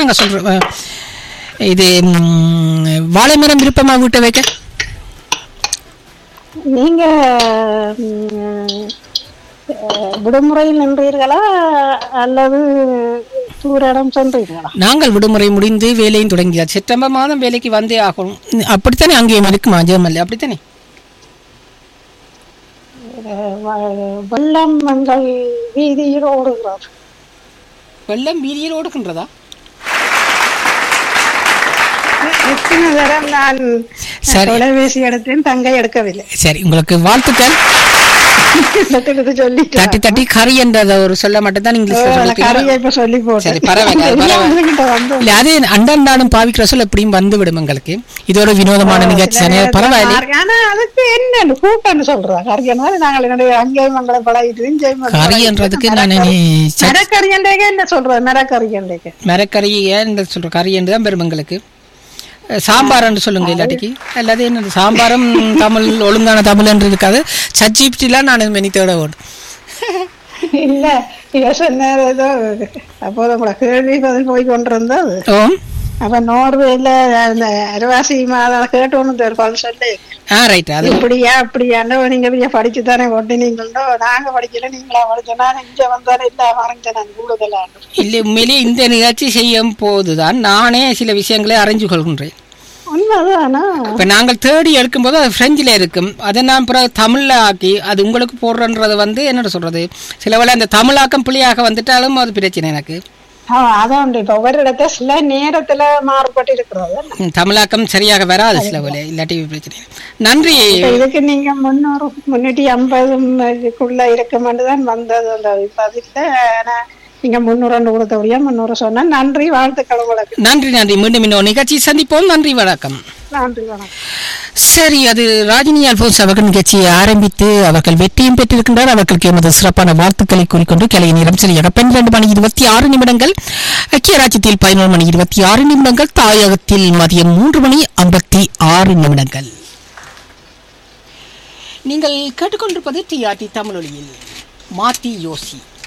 நாங்க சொல்றோம் அஹ், இது ம், வாழை மரம் விருப்பமா வீட்டை வைக்க நீங்க ம், அஹ், விடுமுறையில் நின்றீர்களா அல்லது தூர இடம் சென்றீர்களா நாங்கள் விடுமுறை முடிந்து வேலையும் தொடங்கியாச்சு செப்டம்பர் மாதம் வேலைக்கு வந்தே ஆகணும் அப்படித்தானே அங்கேயும் இருக்குமா ஜெர்மன்ல அப்படித்தானே அஹ், வ- வெள்ளம் எங்கள் வீதியில் ஓடுகிறது வெள்ளம் வீதியில் ஓடுகின்றதா எத்தனை தரம் நான் சரி. தொலைபேசி எடுத்தேன் தங்கை எடுக்கவில்லை சரி உங்களுக்கு வாழ்த்துக்கள் எடுத்து சொல்லிட்டு தட்டி தட்டி கறி என்றத ஒரு சொல்ல மட்டும் தான் இங்கிலீஷ்ல சொல்லிட்டீங்க கரையை இப்ப சொல்லி சரி போட்டேன் பரவாயில்ல அது பரவாயில்ல உங்ககிட்ட வந்து இல்ல அது அண்டாண்டாடும் பாவிக்கிற சொல் எப்படியும் வந்து விடும் எங்களுக்கு இது ஒரு வினோதமான நிகழ்ச்சி தானே பரவாயில்ல ஆனா அதுக்கு என்ன கூட்டம்னு சொல்றா கரியனால நாங்கள் என்னுடைய அங்கேயும் மங்களை பழகிட்டு ஜெயமன் கறின்றதுக்கு நான் நீ ச- மரக்கரியண்டேக என்ன சொல்ற மரக்கரியண்டேக மரக்கறி ஏன் சொல்ற கறி என்று தான் பெரும் எங்களுக்கு அஹ், சாம்பார்ன்னு சொல்லுங்க இல்லாட்டிக்கு அல்லது என்ன சாம்பாரும் தமிழ் ஒழுங்கான தமிழ் என்று இருக்காது சச்சிப்டிலாம் நான் மெனி தேட ஓடும் இல்ல இவ சொன்ன ஏதோ அப்போது உங்களை கேள்வி பதில் போய் கொண்டிருந்தது ஓம் அப்ப நோர்வேல அந்த அரைவாசி மாதம் கேட்டு ஒண்ணு தெரியும் சொல்லி ஆ ரைட் அது இப்படியா அப்படியாண்டோ நீங்க பெரிய படிச்சு தானே கொட்டினீங்களோ நாங்க படிக்கல நீங்களா படிச்ச நான் இங்க வந்தானே இல்ல மறைஞ்ச நான் கூடுதலாண்டு இல்லை உண்மையிலேயே இந்த நிகழ்ச்சி செய்யும் போதுதான் நானே சில விஷயங்களை அறிஞ்சு கொள்கின்றேன் உண்மைதானா இப்ப நாங்கள் தேடி எடுக்கும்போது அது பிரெஞ்சில் இருக்கும் அதை நான் பிறகு தமிழ்ல ஆக்கி அது உங்களுக்கு போடுறன்றது வந்து என்னோட சொல்றது சில வேளை அந்த தமிழாக்கம் பிள்ளையாக வந்துட்டாலும் அது பிரச்சனை எனக்கு ஆ, அதான் உண்டு. இப்ப ஒவ்வொரு இடத்துல சில நேரத்துல மாறுபட்டு இருக்கிறது ம், தமிழாக்கம் சரியாக வராது சில வேளை இல்லாட்டி பிரச்சனை இல்லை. நன்றி இப்ப இதுக்கு நீங்க முன்னூறு முன்னூற்றி ஐம்பதுக்குள்ள இருக்குமென்று தான் வந்தது அந்த இப்ப அது இல்ல ஆனா நீங்க முன்னூறு ரெண்டு கொடுத்தபடியா முன்னூறு சொன்னா நன்றி வாழ்த்துக்கள் உங்களுக்கு நன்றி நன்றி மீண்டும் இன்னொரு நிகழ்ச்சி சந்திப்போம் நன்றி வணக்கம் நன்றி வணக்கம் சரி அது ராஜினி அல்போன்ஸ் அவர்கள் நிகழ்ச்சியை ஆரம்பித்து அவர்கள் வெற்றியும் பெற்றிருக்கின்றார் அவர்களுக்கு எமது சிறப்பான வாழ்த்துக்களை கூறிக்கொண்டு கலை நேரம் சரியாக பன்னிரண்டு மணி இருபத்தி ஆறு நிமிடங்கள் ஐக்கிய ராஜ்யத்தில் பதினோரு மணி இருபத்தி ஆறு நிமிடங்கள் தாயகத்தில் மதியம் மூன்று மணி ஐம்பத்தி ஆறு நிமிடங்கள் நீங்கள் கேட்டுக்கொண்டிருப்பது டிஆர்டி தமிழொலியில் மாத்தி யோசி